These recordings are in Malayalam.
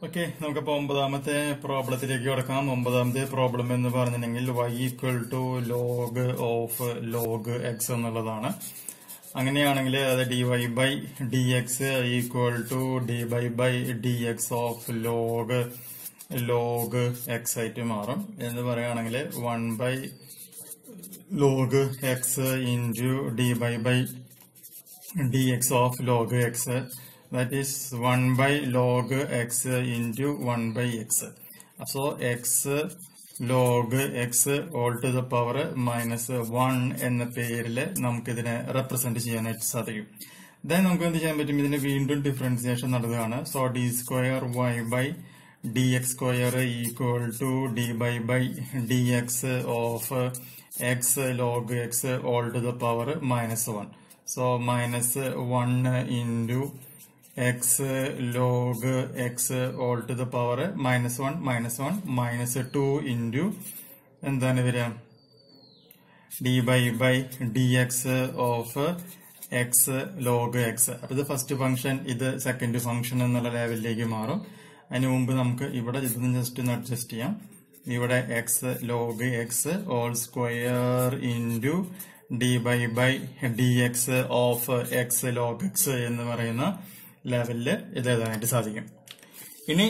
ഓക്കെ നമുക്കിപ്പോ ഒമ്പതാമത്തെ പ്രോബ്ലത്തിലേക്ക് കിടക്കാം ഒമ്പതാമത്തെ പ്രോബ്ലം എന്ന് പറഞ്ഞിട്ടുണ്ടെങ്കിൽ y equal to log of log x എന്നുള്ളതാണ് അങ്ങനെയാണെങ്കിൽ അത് d y by d x equal to d y by d x of log log x ആയിട്ട് മാറും എന്ന് പറയുകയാണെങ്കിൽ one by log x into d by by dx of log x that is 1 by log x into 1 by x so x log x all to the power minus 1 എന്ന പേരിൽ നമുക്കിതിനെ റെപ്രസെന്റ് ചെയ്യാനായിട്ട് സാധിക്കും ദെൻ നമുക്ക് എന്ത് ചെയ്യാൻ പറ്റും ഇതിന് വീണ്ടും ഡിഫറൻസിയേഷൻ നടത്തുകയാണ് so d square y by d x square equal to d by by d x of x log x all to the power minus one So minus 1 into x log x all to the power minus 1 minus 1 minus 2 into എന്താണ് വരിക d by by d x of x log x അപ്പൊ ഇത് ഫസ്റ്റ് ഫംഗ്ഷൻ ഇത് സെക്കൻഡ് ഫംഗ്ഷൻ എന്നുള്ള ലെവലിലേക്ക് മാറും അതിന് മുമ്പ് നമുക്ക് ഇവിടെ ഇതൊന്ന് ജസ്റ്റ് ഒന്ന് അഡ്ജസ്റ്റ് ചെയ്യാം ഇവിടെ x log x all square into d by by d x of x log x എന്ന് പറയുന്ന ലെവലില് ഇത് എഴുതാനായിട്ട് സാധിക്കും ഇനി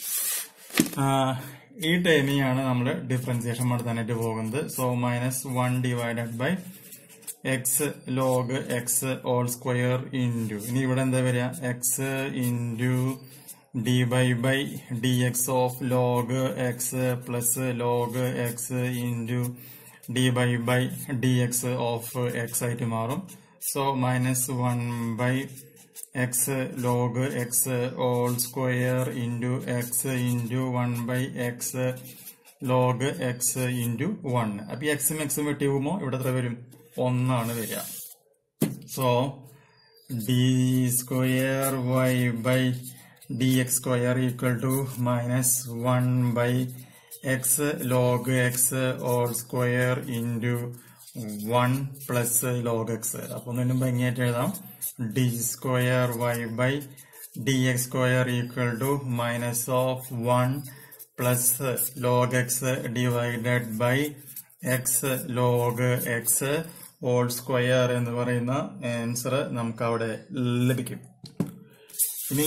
ഈ ടൈമിയാണ് നമ്മൾ ഡിഫറൻസിയേഷൻ നടത്താനായിട്ട് പോകുന്നത് so minus one divided by x log x all square into ഇനി ഇവിടെ എന്താ വരിക x into d by by d x of log x plus log x into d by by d x of x ആയിട്ട് മാറും so minus one by x log x all square into x into one by x log x into one അപ്പൊ ഈ എക്സും എക്സും വെട്ടി പോകുമ്പോൾ ഇവിടെ എത്ര വരും ഒന്നാണ് വരിക so d square y by d x square equal to minus one by x log x all square into one plus log x അപ്പൊ ഒന്നിനും ഭംഗിയായിട്ട് എഴുതാം d square y by d x square equal to minus of one plus log x divided by x log x all square എന്ന് പറയുന്ന ആൻസർ നമുക്ക് അവിടെ ലഭിക്കും ഇനി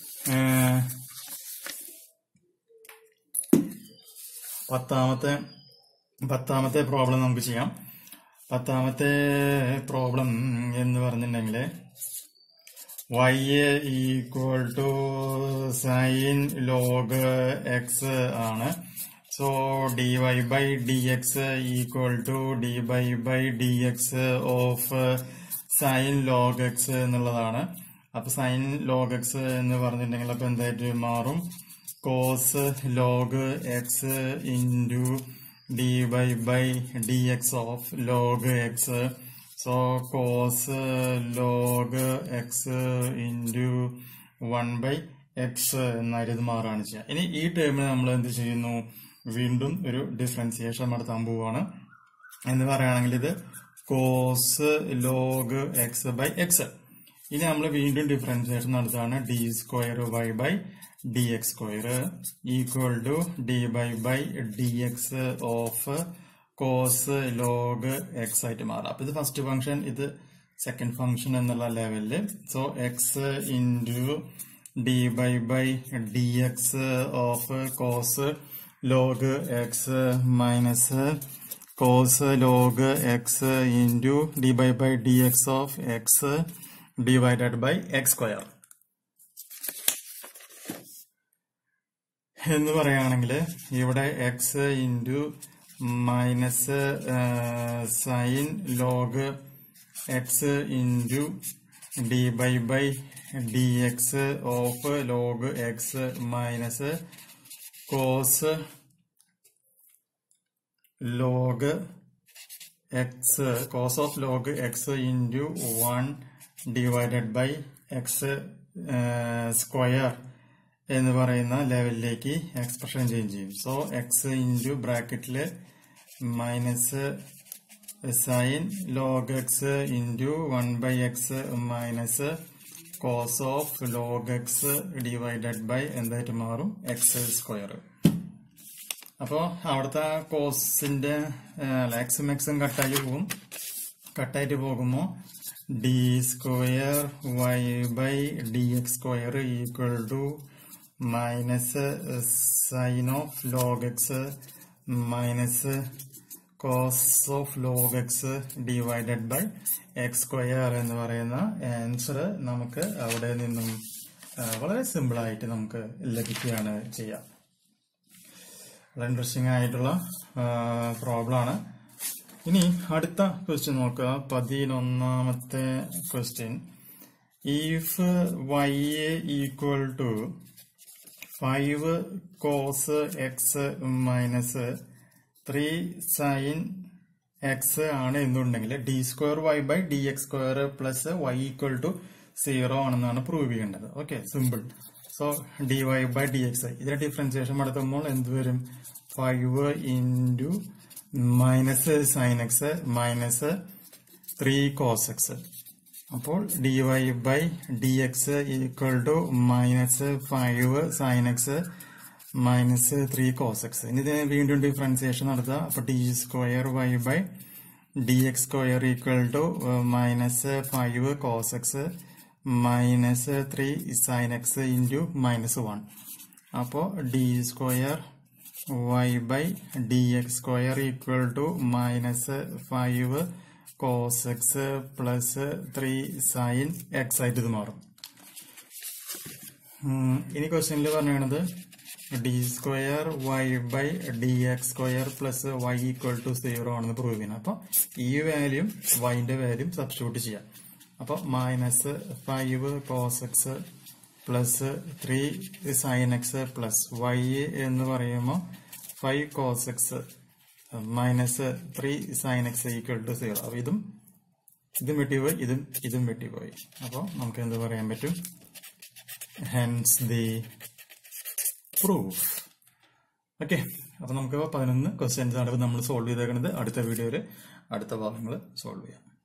പത്താമത്തെ പത്താമത്തെ പ്രോബ്ലം നമുക്ക് ചെയ്യാം പത്താമത്തെ പ്രോബ്ലം എന്ന് പറഞ്ഞിട്ടുണ്ടെങ്കിൽ y equal to sine log x ആണ് so d y by d x equal to d y by d x of sine log x എന്നുള്ളതാണ് അപ്പൊ സൈൻ ലോഗ് എക്സ് എന്ന് പറഞ്ഞിട്ടുണ്ടെങ്കിൽ അപ്പൊ എന്തായിട്ട് മാറും cos log x into d by by d x of log x so cos log x into one by x എന്നായിട്ട് ഇത് മാറുകയാണ് ചെയ്യുക ഇനി ഈ ടേമിൽ നമ്മൾ എന്ത് ചെയ്യുന്നു വീണ്ടും ഒരു ഡിഫറൻസിയേഷൻ നടത്താൻ പോവുകയാണ് എന്ന് പറയുകയാണെങ്കിൽ ഇത് cos log x by x ഇനി നമ്മൾ വീണ്ടും ഡിഫറൻസിയേഷൻ നടത്തുകയാണ് d square y by d x square equal to d by by d x of cos log x ആയിട്ട് മാറാം അപ്പൊ ഇത് ഫസ്റ്റ് ഫംഗ്ഷൻ ഇത് സെക്കൻഡ് ഫംഗ്ഷൻ എന്നുള്ള ലെവലില് so x into d by by d x of cos log x minus cos log x into d by by d x of x divided by x square എന്ന് പറയുകയാണെങ്കിൽ ഇവിടെ x into minus sine log x into d by by d x of log x minus cos log x cos of log x into one divided by x square എന്ന് പറയുന്ന ലെവലിലേക്ക് എക്സ്പ്രഷൻ ചേഞ്ച് ചെയ്യും സോ എക്സ് ഇൻറ്റു ബ്രാക്കറ്റില് minus sine log x into one by x minus cos of log x divided by എന്തായിട്ട് മാറും എക്സ് സ്ക്വയർ അപ്പോ അവിടുത്തെ കോസിന്റെ എക്സും എക്സും കട്ടായി പോകും കട്ടായിട്ട് പോകുമ്പോ d square y by d x square equal to minus sine of log x minus cos of log x divided by x square എന്ന് പറയുന്ന ആൻസർ നമുക്ക് അവിടെ നിന്നും ആ, വളരെ സിമ്പിൾ ആയിട്ട് നമുക്ക് ലഭിക്കുകയാണ് ചെയ്യുക വളരെ ഇൻട്രസ്റ്റിംഗ് ആയിട്ടുള്ള പ്രോബ്ലം ആണ് ഇനി അടുത്ത ക്വസ്റ്റ്യൻ നോക്കുക പതിനൊന്നാമത്തെ question if y equal to five cos x minus three sine x ആണ് എന്നുണ്ടെങ്കിൽ d square y by d x square plus y equal to zero ആണെന്നാണ് പ്രൂവ് ചെയ്യേണ്ടത് okay simple so d y by d x ഇതിന്റെ ഡിഫറൻസിയേഷൻ നടത്തുമ്പോൾ എന്ത് വരും five into minus sine x minus three cos x അപ്പോൾ d y by d x equal to minus five sine x minus three cos X ഇനി ഇതിനെ വീണ്ടും ഡിഫറൻസിയേഷൻ നടത്തുക അപ്പൊ d square y by d x square equal to minus five cos x minus three sine x into minus one അപ്പോൾ d square y by d x square equal to minus five cos x plus three sine x ആയിട്ട് ഇത് മാറും ഉം, ഇനി ക്വസ്റ്റ്യനിൽ പറഞ്ഞത് d square y by d x square plus y equal to zero ആണെന്ന് പ്രൂവ് ചെയ്യണം അപ്പൊ ഈ വാല്യൂം വൈന്റെ വാല്യൂം സബ്സ്റ്റിറ്റ്യൂട്ട് ചെയ്യാം അപ്പൊ minus five cos x plus three sine x plus y എന്ന് പറയുമ്പോൾ five cos x minus three sine x equal to zero അപ്പൊ ഇതും ഇതും വെട്ടിപ്പോയി ഇതും ഇതും വെട്ടിപ്പോയി അപ്പോൾ നമുക്ക് എന്ത് പറയാൻ പറ്റും ഹെൻസ് ദി പ്രൂഫ് ഓക്കെ അപ്പൊ നമുക്ക് പതിനൊന്ന് ക്വസ്റ്റ്യൻസ് ആണ് നമ്മൾ സോൾവ് ചെയ്തേക്കുന്നത് അടുത്ത വീഡിയോയിൽ അടുത്ത ഭാഗങ്ങൾ സോൾവ് ചെയ്യാം